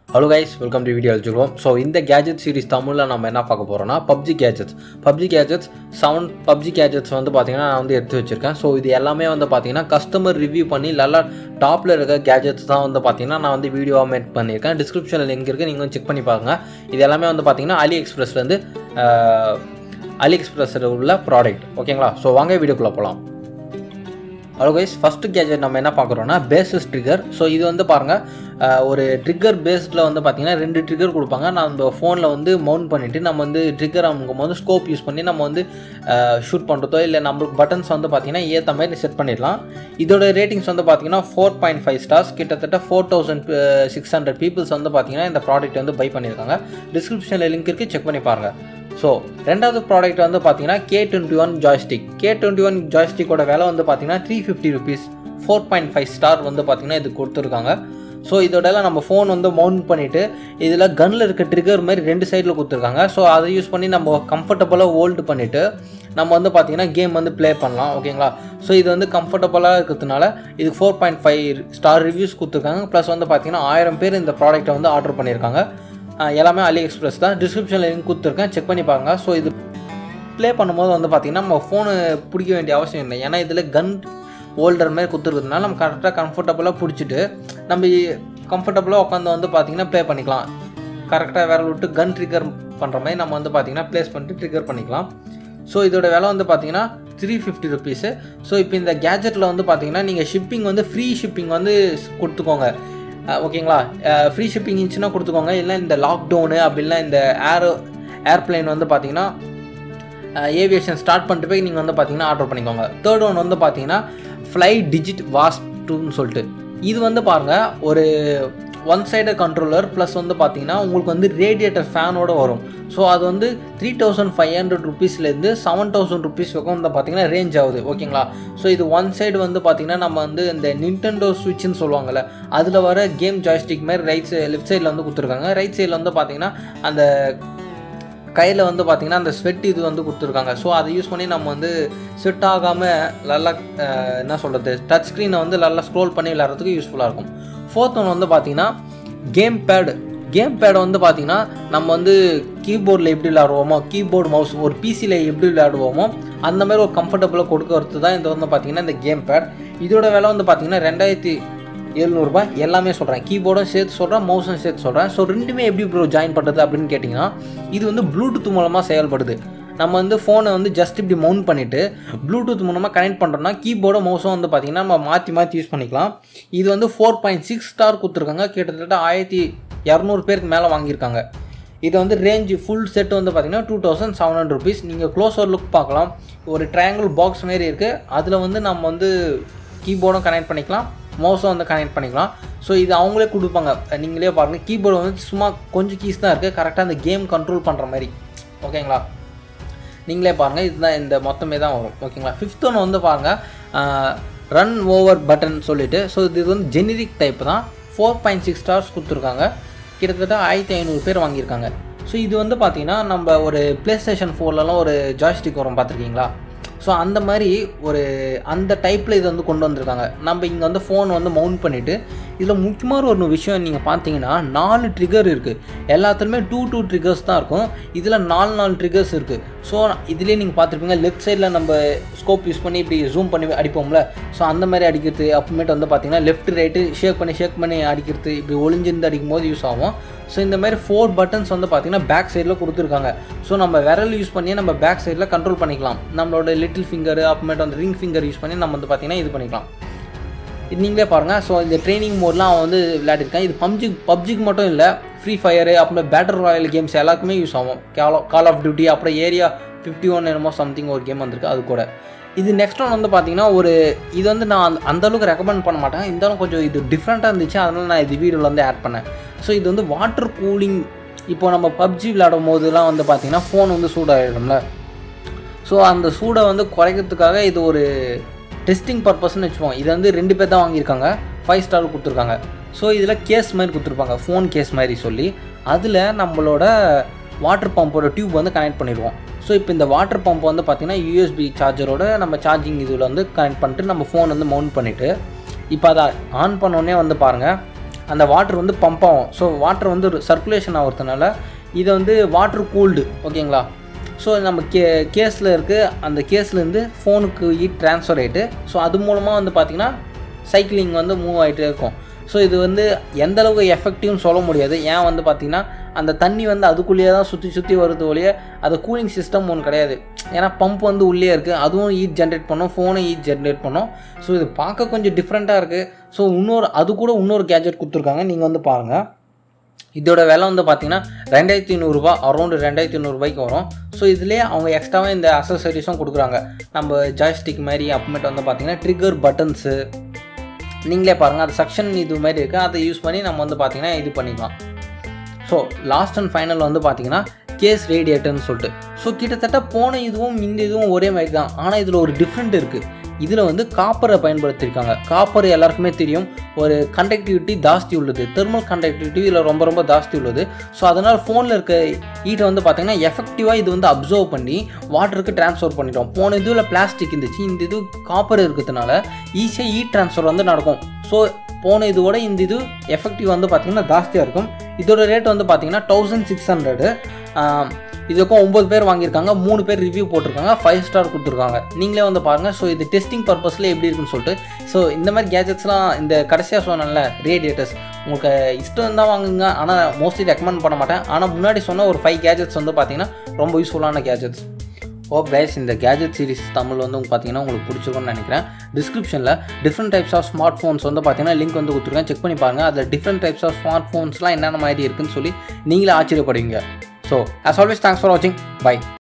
hello guys welcome to video அழிச்சிருவோம் so இந்த gadget series தமிழில் நம்ம என்ன பார்க்க போகிறோம்னா PUBG gadgets PUBG gadgets seven PUBG gadgets வந்து பார்த்தீங்கன்னா நான் வந்து எடுத்து வச்சிருக்கேன் ஸோ இது எல்லாமே வந்து பார்த்தீங்கன்னா கஸ்டமர் ரிவ்யூ பண்ணி நல்லா டாப்பில் இருக்க கேஜெட்ஸ் தான் வந்து பார்த்தீங்கன்னா நான் வந்து வீடியோவாக மேக் பண்ணியிருக்கேன் டிஸ்கிரிப்ஷனில் லிங்க் இருக்குது நீங்கள் செக் பண்ணி பாருங்க இது எல்லாமே வந்து பார்த்தீங்கன்னா அலி எக்ஸ்பிரஸ்லேருந்து அலி எக்ஸ்பிரஸில் உள்ள ப்ராடக்ட் ஓகேங்களா ஸோ வாங்க வீடியோக்குள்ளே போகலாம் ஹலோ கைஸ் ஃபஸ்ட்டு கேஜெட் நம்ம என்ன பார்க்குறோன்னா பேசஸ் ட்ரிகர் ஸோ இது வந்து பாருங்கள் அஹ், ஒரு ட்ரிகர் பேஸ்டில் வந்து பார்த்தீங்கன்னா ரெண்டு ட்ரிகர் கொடுப்பாங்க நம்ம ஃபோனில் வந்து மவுண்ட் பண்ணிவிட்டு நம்ம வந்து ட்ரிகர் அமுக்கும் போது ஸ்கோப் யூஸ் பண்ணி நம்ம வந்து ஷூட் பண்ணுறதோ இல்லை நம்மளுக்கு பட்டன்ஸ் வந்து பார்த்தீங்கன்னா ஏற்ற மாதிரி செட் பண்ணிடலாம் இதோட ரேட்டிங்ஸ் வந்து பார்த்தீங்கன்னா ஃபோர் பாயிண்ட் ஃபைவ் ஸ்டார்ஸ் கிட்டத்தட்ட four thousand six hundred peoples வந்து பார்த்தீங்கன்னா இந்த ப்ராடக்ட் வந்து பை பண்ணியிருக்காங்க டிஸ்கிரிப்ஷனில் லிங்க் இருக்குது செக் பண்ணி பாருங்கள் ஸோ ரெண்டாவது ப்ராடக்ட் வந்து பார்த்தீங்கன்னா K twenty one joystick K twenty one ஜாய்ஸ்டிக்கோட விலை வந்து பார்த்தீங்கன்னா three fifty rupees four point five star வந்து பார்த்தீங்கன்னா இது கொடுத்துருக்காங்க ஸோ இதோட நம்ம ஃபோன் வந்து மவுண்ட் பண்ணிவிட்டு இதில் கன்னில் இருக்க ட்ரிகர் மாதிரி ரெண்டு சைடில் கொடுத்துருக்காங்க ஸோ அதை யூஸ் பண்ணி நம்ம கம்ஃபர்டபுளாக ஹோல்டு பண்ணிவிட்டு நம்ம வந்து பார்த்தீங்கன்னா கேம் வந்து ப்ளே பண்ணலாம் ஓகேங்களா ஸோ இது வந்து கம்ஃபர்டபுளாக இருக்கிறதுனால இது four point five star reviews கொடுத்துருக்காங்க ப்ளஸ் வந்து பார்த்தீங்கன்னா ஆயிரம் பேர் இந்த ப்ராடக்ட்டை வந்து ஆர்டர் பண்ணியிருக்காங்க ஆஹ் எல்லாமே அலி எக்ஸ்பிரஸ் தான் டிஸ்கிரிப்ஷனில் லிங்க் கொடுத்துருக்கேன் செக் பண்ணி பாருங்க ஸோ இது ப்ளே பண்ணும்போது வந்து பார்த்திங்கன்னா நம்ம ஃபோனு பிடிக்க வேண்டிய அவசியம் இல்லை ஏன்னா இதில் கன் ஹோல்டர் மாதிரி கொடுத்துருக்கிறதுனால நம்ம கரெக்டாக கம்ஃபர்டபுளாக பிடிச்சிட்டு நம்ம கம்ஃபர்டபுளாக உட்காந்து வந்து பார்த்திங்கன்னா ப்ளே பண்ணிக்கலாம் கரெக்டாக விரல் விட்டு கன் ட்ரிகர் பண்ணுற மாதிரி நம்ம வந்து பார்த்திங்கன்னா ப்ளேஸ் பண்ணிட்டு ட்ரிகர் பண்ணிக்கலாம் ஸோ இதோட விலை வந்து பார்த்தீங்கன்னா த்ரீ ஃபிஃப்டி ருபீஸு ஸோ இப்போ இந்த கேஜெட்டில் வந்து பார்த்தீங்கன்னா நீங்கள் ஷிப்பிங் வந்து ஃப்ரீ ஷிப்பிங் வந்து ஸ்- கொடுத்துக்கோங்க அஹ் ஓகேங்களா ஃப்ரீ ஷிப்பிங் இருந்துச்சுன்னா கொடுத்துக்கோங்க இல்லை இந்த லாக்டவுனு அப்படின்னா இந்த ஏர் ஏர்ப்ளைன் வந்து பார்த்தீங்கன்னா ஏவியேஷன் ஸ்டார்ட் பண்ணிட்டு போய் நீங்கள் வந்து பார்த்தீங்கன்னா ஆர்டர் பண்ணிக்கோங்க தேர்ட் ஒன் வந்து பார்த்தீங்கன்னா ஃப்ளை டிஜிட் வாஸ்ப் டூன்னு சொல்லிட்டு இது வந்து பாருங்கள் ஒரு ஒன் சைடு கண்ட்ரோலர் ப்ளஸ் வந்து பார்த்தீங்கன்னா உங்களுக்கு வந்து ரேடியேட்டர் ஃபேனோட வரும் ஸோ அது வந்து த்ரீ தௌசண்ட் ஃபைவ் ஹண்ட்ரட் ருபீஸ்லேருந்து செவன் தௌசண்ட் ருபீஸ் வரைக்கும் வந்து பார்த்தீங்கன்னா ரேஞ்ச் ஆகுது ஓகேங்களா ஸோ இது ஒன் சைடு வந்து பார்த்தீங்கன்னா நம்ம வந்து இந்த நிண்டெண்டோ ஸ்விட்ச்னு சொல்லுவாங்கல்ல அதில் வர கேம் ஜாய்ஸ்டிக் மாதிரி ரைட் சை லெஃப்ட் சைடில் வந்து கொடுத்துருக்காங்க ரைட் சைடில் வந்து பார்த்தீங்கன்னா அந்த கையில் வந்து பார்த்தீங்கன்னா அந்த ஸ்வெட் இது வந்து கொடுத்துருக்காங்க ஸோ அதை யூஸ் பண்ணி நம்ம வந்து ஸ்வெட் ஆகாமல் நல்லா அஹ், என்ன சொல்கிறது டச் ஸ்க்ரீனை வந்து நல்லா ஸ்க்ரோல் பண்ணி விளையாடுறதுக்கு யூஸ்ஃபுல்லாக இருக்கும் ஃபோர்த் ஒன் வந்து பார்த்தீங்கன்னா கேம் பேடு கேம் பேடை வந்து பார்த்தீங்கன்னா நம்ம வந்து கீபோர்டில் எப்படி விளையாடுவோமோ கீபோர்டு மவுஸ் ஒரு பிசியில் எப்படி விளையாடுவோமோ அந்த மாதிரி ஒரு கம்ஃபர்டபுளாக கொடுக்கறது தான் இது வந்து பார்த்தீங்கன்னா இந்த கேம் பேட் இதோட விலை வந்து பார்த்தீங்கன்னா ரெண்டாயிரத்தி எழுநூறுபா எல்லாமே சொல்கிறேன் கீபோர்டும் சேர்த்து சொல்கிறேன் மவுஸும் சேர்த்து சொல்கிறேன் ஸோ ரெண்டுமே எப்படி ப்ரோ ஜாயின் பண்ணுறது அப்படின்னு கேட்டிங்கன்னா இது வந்து ப்ளூடூத் மூலமாக செயல்படுது நம்ம வந்து ஃபோனை வந்து ஜஸ்ட் இப்படி மவுண்ட் பண்ணிவிட்டு ப்ளூடூத் மூலமாக கனெக்ட் பண்ணுறோம்னா கீபோர்டும் மவுஸும் வந்து பார்த்திங்கன்னா நம்ம மாற்றி மாற்றி யூஸ் பண்ணிக்கலாம் இது வந்து ஃபோர் பாயிண்ட் சிக்ஸ் ஸ்டார் கொடுத்துருக்காங்க கிட்டத்தட்ட ஆயிரத்தி இரநூறு பேருக்கு மேலே வாங்கியிருக்காங்க இது வந்து ரேஞ்சு ஃபுல் செட் வந்து பார்த்தீங்கன்னா two thousand seven hundred rupees நீங்கள் க்ளோஸர் லுக் பார்க்கலாம் ஒரு ட்ரையாங்கிள் பாக்ஸ் மாரி இருக்குது அதில் வந்து நம்ம வந்து கீபோர்டும் கனெக்ட் பண்ணிக்கலாம் மவுஸும் வந்து கனெக்ட் பண்ணிக்கலாம் ஸோ இது அவங்களே கொடுப்பாங்க நீங்களே பாருங்கள் கீபோர்டு வந்து சும்மா கொஞ்சம் கீஸ் தான் இருக்குது கரெக்டாக அந்த கேம் கண்ட்ரோல் பண்ணுற மாதிரி ஓகேங்களா நீங்களே பாருங்கள் இதுதான் இந்த மொத்தமே தான் வரும் ஓகேங்களா ஃபிஃப்த் ஒன்று வந்து பாருங்கள் ரன் ஓவர் பட்டன் சொல்லிட்டு ஸோ இது வந்து ஜெனரிக் டைப் தான் ஃபோர் பாயிண்ட் சிக்ஸ் ஸ்டார்ஸ் கொடுத்துருக்காங்க கிட்டத்தட்ட ஆயிரத்தி ஐநூறு பேர் வாங்கியிருக்காங்க ஸோ இது வந்து பார்த்தீங்கன்னா நம்ம ஒரு ப்ளே ஸ்டேஷன் ஃபோர்லலாம் ஒரு ஜாய்ஸ்டிக் வரும் பார்த்துருக்கீங்களா ஸோ அந்த மாதிரி ஒரு அந்த டைப்பில் இது வந்து கொண்டு வந்திருக்காங்க நம்ம இங்கே வந்து ஃபோன் வந்து மவுண்ட் பண்ணிவிட்டு இதில் முக்கியமான ஒரு விஷயம் நீங்கள் பார்த்தீங்கன்னா நாலு ட்ரிகர் இருக்குது எல்லாத்துலேயுமே டூ டூ ட்ரிகர்ஸ் தான் இருக்கும் இதில் நாலு நாலு ட்ரிகர்ஸ் இருக்குது ஸோ இதுலேயே நீங்கள் பார்த்துருப்பீங்க லெஃப்ட் சைடில் நம்ம ஸ்கோப் யூஸ் பண்ணி இப்படி ஜூம் பண்ணி அடிப்போம்ல ஸோ அந்த மாதிரி அடிக்கிறது அப்புறமேட்டு வந்து பார்த்தீங்கன்னா லெஃப்ட் ரைட்டு ஷேக் பண்ணி ஷேக் பண்ணி அடிக்கிறது இப்படி ஒளிஞ்சிருந்து அடிக்கும் போது யூஸ் ஆகும் ஸோ இந்த மாதிரி ஃபோர் பட்டன்ஸ் வந்து பார்த்தீங்கன்னா பேக் சைடில் கொடுத்துருக்காங்க ஸோ நம்ம விரல் யூஸ் பண்ணி நம்ம பேக் சைடில் கண்ட்ரோல் பண்ணிக்கலாம் நம்மளோட லிட்டில் ஃபிங்கர் அப்புறமேட்டு அந்த ரிங் ஃபிங்கர் யூஸ் பண்ணி நம்ம வந்து பார்த்தீங்கன்னா இது பண்ணிக்கலாம் இது நீங்களே பாருங்கள் ஸோ இந்த ட்ரைனிங் மோட்லாம் அவன் வந்து விளையாடிருக்கான் இது பப்ஜி பப்ஜிக்கு மட்டும் இல்லை ஃப்ரீ ஃபயரு அப்புறம் பேட்டர் ராயல் கேம்ஸ் எல்லாருக்குமே யூஸ் ஆகும் கால் கால் ஆஃப் டியூட்டி அப்புறம் ஏரியா ஃபிஃப்டி ஒன் என்னமோ சம்திங் ஒரு கேம் வந்திருக்கு அது கூட இது நெக்ஸ்ட் ஒன் வந்து பார்த்தீங்கன்னா ஒரு இது வந்து நான் அந்த- அந்த அளவுக்கு ரெக்கமெண்ட் பண்ண மாட்டேன் இருந்தாலும் கொஞ்சம் இது டிஃப்ரெண்ட்டாக இருந்துச்சு அதனால் நான் இது வீடியோவில் வந்து ஆட் பண்ணேன் ஸோ இது வந்து வாட்டர் கூலிங் இப்போ நம்ம பப்ஜி விளையாடும் போதெல்லாம் வந்து பார்த்தீங்கன்னா ஃபோன் வந்து சூடாகிடும்ல ஸோ அந்த சூடை வந்து குறைக்கிறதுக்காக இது ஒரு டெஸ்டிங் பர்பஸ்னு வச்சுப்போம் இது வந்து ரெண்டு பேர் தான் வாங்கியிருக்காங்க ஃபைவ் ஸ்டார் கொடுத்துருக்காங்க ஸோ இதில் கேஸ் மாதிரி கொடுத்துருப்பாங்க ஃபோன் கேஸ் மாதிரி சொல்லி அதில் நம்மளோட வாட்டர் பம்போட டியூப் வந்து கனெக்ட் பண்ணிடுவோம் ஸோ இப்போ இந்த வாட்டர் பம்ப் வந்து பார்த்திங்கன்னா யூஎஸ்பி சார்ஜரோட நம்ம சார்ஜிங் இதில் வந்து கனெக்ட் பண்ணிட்டு நம்ம ஃபோன் வந்து மவுண்ட் பண்ணிவிட்டு இப்போ அதை ஆன் பண்ணோடனே வந்து பாருங்கள் அந்த வாட்டர் வந்து பம்ப் ஆகும் ஸோ வாட்டர் வந்து சர்க்குலேஷன் ஆகிறதுனால இதை வந்து வாட்டர் கூல்டு ஓகேங்களா ஸோ நம்ம கே கேஸில் இருக்க அந்த கேஸ்லேருந்து ஃபோனுக்கு ஹீட் ட்ரான்ஸ்ஃபர் ஆகிட்டு ஸோ அது மூலமாக வந்து பார்த்திங்கன்னா சைக்கிளிங் வந்து மூவ் ஆகிட்டே இருக்கும் ஸோ இது வந்து எந்த அளவுக்கு எஃபெக்டிவ்னு சொல்ல முடியாது ஏன் வந்து பார்த்திங்கன்னா அந்த தண்ணி வந்து அதுக்குள்ளேயே தான் சுற்றி சுற்றி வருது ஒழிய அது கூலிங் சிஸ்டம் ஒன்று கிடையாது ஏன்னா பம்ப் வந்து உள்ளே இருக்குது அதுவும் ஹீட் ஜென்ரேட் பண்ணும் ஃபோனும் ஹீட் ஜென்ரேட் பண்ணும் ஸோ இது பார்க்க கொஞ்சம் டிஃப்ரெண்ட்டாக இருக்குது ஸோ இன்னொரு அது கூட இன்னொரு கேஜெட் கொடுத்துருக்காங்க நீங்கள் வந்து பாருங்கள் இதோட விலை வந்து பார்த்தீங்கன்னா ரெண்டாயிரத்தி ஐநூறுரூபா அரௌண்டு ரெண்டாயிரத்தி ஐநூறுரூபாய்க்கு வரும் ஸோ இதுலேயே அவங்க எக்ஸ்ட்ராவாக இந்த அசசரிஸும் கொடுக்குறாங்க நம்ம ஜாய்ஸ்டிக் மாதிரி அப்புறமேட்டு வந்து பார்த்தீங்கன்னா ட்ரிகர் பட்டன்ஸு நீங்களே பாருங்கள் அது செக்ஷன் இது மாதிரி இருக்குது அதை யூஸ் பண்ணி நம்ம வந்து பார்த்தீங்கன்னா இது பண்ணிக்கலாம் ஸோ லாஸ்ட் அண்ட் ஃபைனல் வந்து பார்த்தீங்கன்னா கேஸ் ரேடியேட்டர்னு சொல்லிட்டு ஸோ கிட்டத்தட்ட போன இதுவும் இந்த இதுவும் ஒரே மாதிரி தான் ஆனால் இதில் ஒரு டிஃப்ரெண்ட் இருக்குது இதில் வந்து காப்பரை பயன்படுத்தியிருக்காங்க காப்பர் எல்லாருக்குமே தெரியும் ஒரு கண்டக்டிவிட்டி ஜாஸ்தி உள்ளது தெர்மல் கண்டக்டிவிட்டி இதில் ரொம்ப ரொம்ப ஜாஸ்தி உள்ளது ஸோ அதனால் ஃபோனில் இருக்க ஹீட்டை வந்து பார்த்திங்கன்னா எஃபெக்டிவாக இது வந்து அப்சர்வ் பண்ணி வாட்டருக்கு ட்ரான்ஸ்ஃபர் பண்ணிட்டோம் போன இதில் பிளாஸ்டிக் இருந்துச்சு இந்த இது காப்பர் இருக்கிறதுனால ஈஸியாக ஹீட் ட்ரான்ஸ்ஃபர் வந்து நடக்கும் ஸோ போன இதோட இந்த இது எஃபெக்டிவ் வந்து பார்த்திங்கன்னா ஜாஸ்தியாக இருக்கும் இதோட ரேட் வந்து பார்த்திங்கன்னா தௌசண்ட் சிக்ஸ் ஹண்ட்ரடு இதுக்கும் ஒம்பது பேர் வாங்கியிருக்காங்க மூணு பேர் ரிவ்யூ போட்டிருக்காங்க ஃபைவ் ஸ்டார் கொடுத்துருக்காங்க நீங்களே வந்து பாருங்கள் ஸோ இது டெஸ்டிங் பர்பஸில் எப்படி இருக்குன்னு சொல்லிட்டு ஸோ இந்த மாதிரி கேஜெட்ஸ்லாம் இந்த கடைசியாக சொன்னேன்ல ரேடியேட்டர்ஸ் உங்களுக்கு இஷ்டம் தான் வாங்குங்க ஆனால் மோஸ்ட்லி ரெக்கமெண்ட் பண்ண மாட்டேன் ஆனால் முன்னாடி சொன்ன ஒரு ஃபைவ் கேஜெட்ஸ் வந்து பார்த்தீங்கன்னா ரொம்ப யூஸ்ஃபுல்லான கேஜெட்ஸ் ஓ கைஸ் இந்த கேஜெட் சீரிஸ் தமிழ் வந்து உங்களுக்கு பார்த்தீங்கன்னா உங்களுக்கு பிடிச்சிருக்கும்னு நினைக்கிறேன் டிஸ்கிரிப்ஷனில் different types of smart phones வந்து பார்த்தீங்கன்னா லிங்க் வந்து கொடுத்துருக்கேன் செக் பண்ணி பாருங்கள் அதில் டிஃப்ரெண்ட் டைப்ஸ் ஆஃப் ஸ்மார்ட் ஃபோன்ஸ்லாம் என்னென்ன மாதிரி இருக்குன்னு சொல்லி நீங்களே ஆச்சரியப்படுவீங்க so as always thanks for வாட்சிங் பை